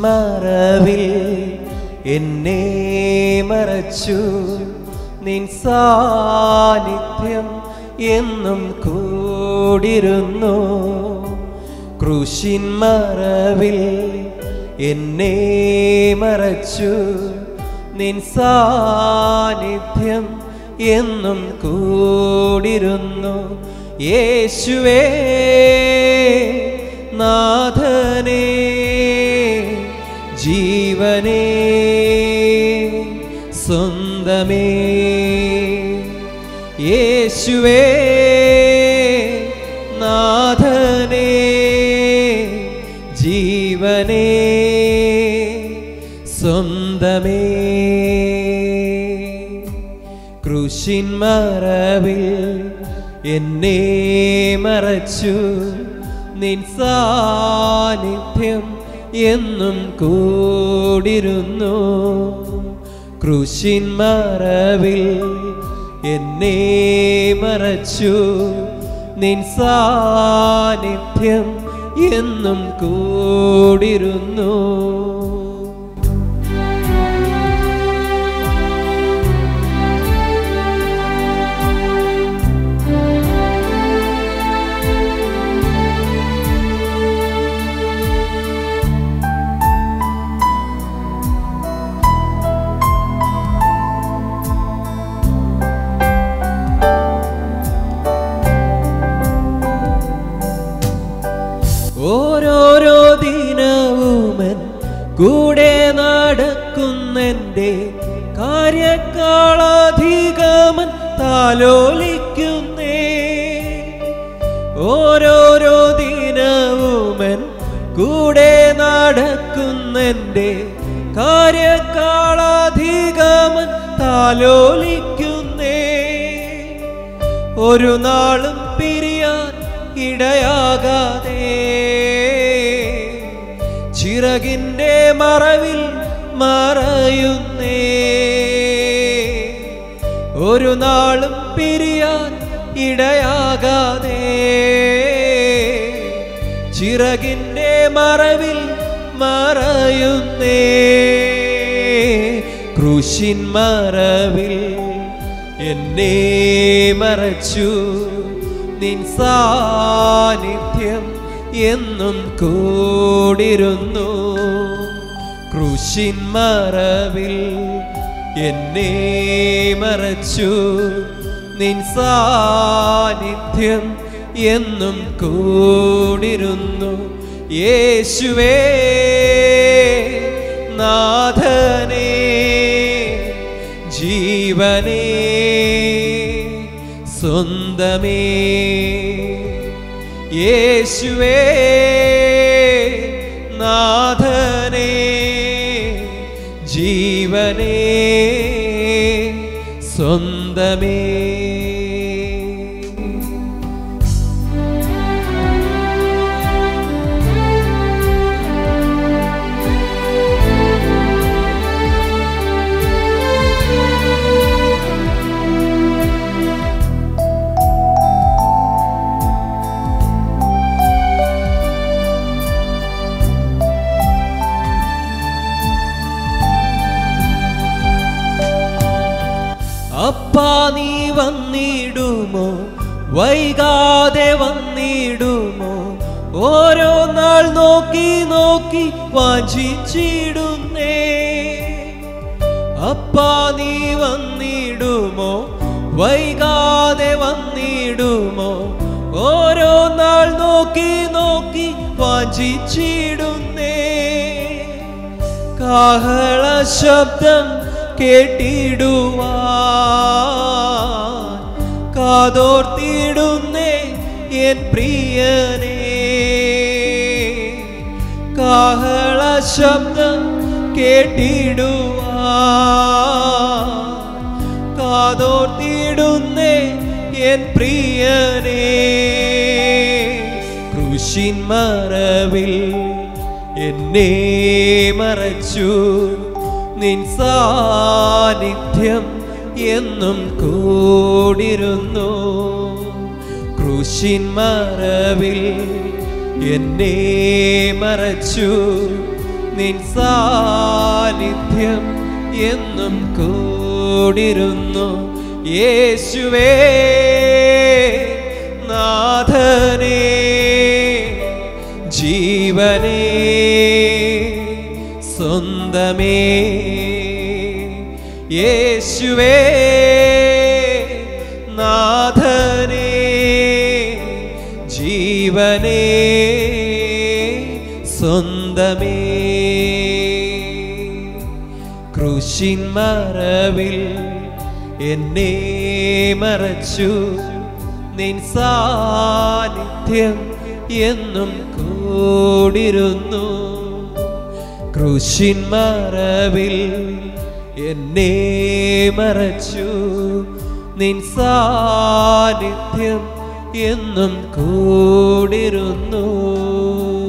മറവിൽ എന്നെ മറച്ചു നിൻ സാന്നിധ്യം എന്നും കൂടിരുന്നു ക്രൂശിൻ മറവിൽ എന്നെ മറച്ചു നിൻ സാന്നിധ്യം എന്നും കൂടിരുന്നു യേശുവേ നാഥനേ ജീവനേ സ്വന്തമേ യേശുവേ നാഥനേ ജീവനേ സ്വന്തമേ ക്രൂശിൻ മറവിൽ എന്നെ മറച്ചു നിൻ സാന്നിധ്യം എന്നും കൂടിരുന്നു ക്രൂശിൻ മറവിൽ എന്നെ മറച്ചു നിൻ സാന്നിധ്യം എന്നും കൂടിരുന്നു ഓരോരോ ദിനവുമൻ കൂടെ നടക്കുന്നെൻ്റെ കാര്യക്കാളധികമൻ താലോലിക്കുന്നേ ഓരോരോ ദിനവുമൻ കൂടെ നടക്കുന്നെൻ്റെ കാര്യക്കാളധികമൻ താലോലിക്കുന്നേ ഒരു നാളും പിരിയാൻ ഇടയാകാതെ ചിറകിൻ്റെ മറവിൽ മറയുന്നേ ഒരു നാളും പിരിയാൻ ഇടയാകാതെ ചിറകിൻ്റെ മറവിൽ മറയുന്നേ ക്രൂശിൻ മറവിൽ എന്നെ മറച്ചു നിൻ സാന്നിധ്യം എന്നും കൂടിരുന്നു ക്രൂശിൻ മറവിൽ എന്നെ മറച്ചു നിൻ സാന്നിധ്യം എന്നും കൂടിരുന്നു യേശുവേ നാഥനേ ജീവനേ സ്വന്തമേ യേശുവേ നാഥനേ ജീവനേ സ്വന്തമേ അപ്പാ നീ വന്നിടുമോ വൈകാതെ വന്നിടുമോ ഓരോ നാൾ നോക്കി നോക്കി വാഞ്ചിച്ചിടുന്നേ അപ്പാ നീ വന്നിടുമോ വൈകാതെ വന്നിടുമോ ഓരോ നാൾ നോക്കി നോക്കി വാഞ്ചിച്ചിടുന്നേ കാഹള ശബ്ദം കേട്ടിടുവാൻ കാതോർത്തിടുന്നേ എൻ പ്രിയനേ കാഹള ശബ്ദം കേട്ടിടുവാൻ കാതോർത്തിടുന്നേ എൻ പ്രിയനേ കൃഷിൻ മറവിൽ എന്നെ മറച്ചു നിൻ സാന്നിധ്യം എന്നും കൂടിരുന്നു ക്രൂശിൻ മറവിൽ എന്നെ മറച്ചു നിൻ സാന്നിധ്യം എന്നും കൂടിരുന്നു യേശുവേ നാഥനേ ജീവനേ സ്വന്തമേ യേശുവേ നാഥനേ ജീവനേ സ്വന്തമേ ക്രൂശിൻ മറവിൽ എന്നെ മറച്ചു നിൻ സാന്നിധ്യം എന്നും കൂടിരുന്നു ക്രൂശിൻ മറവിൽ എന്നെ മറച്ചു നിൻ സാന്നിധ്യം എന്നും കൂടിരുന്നു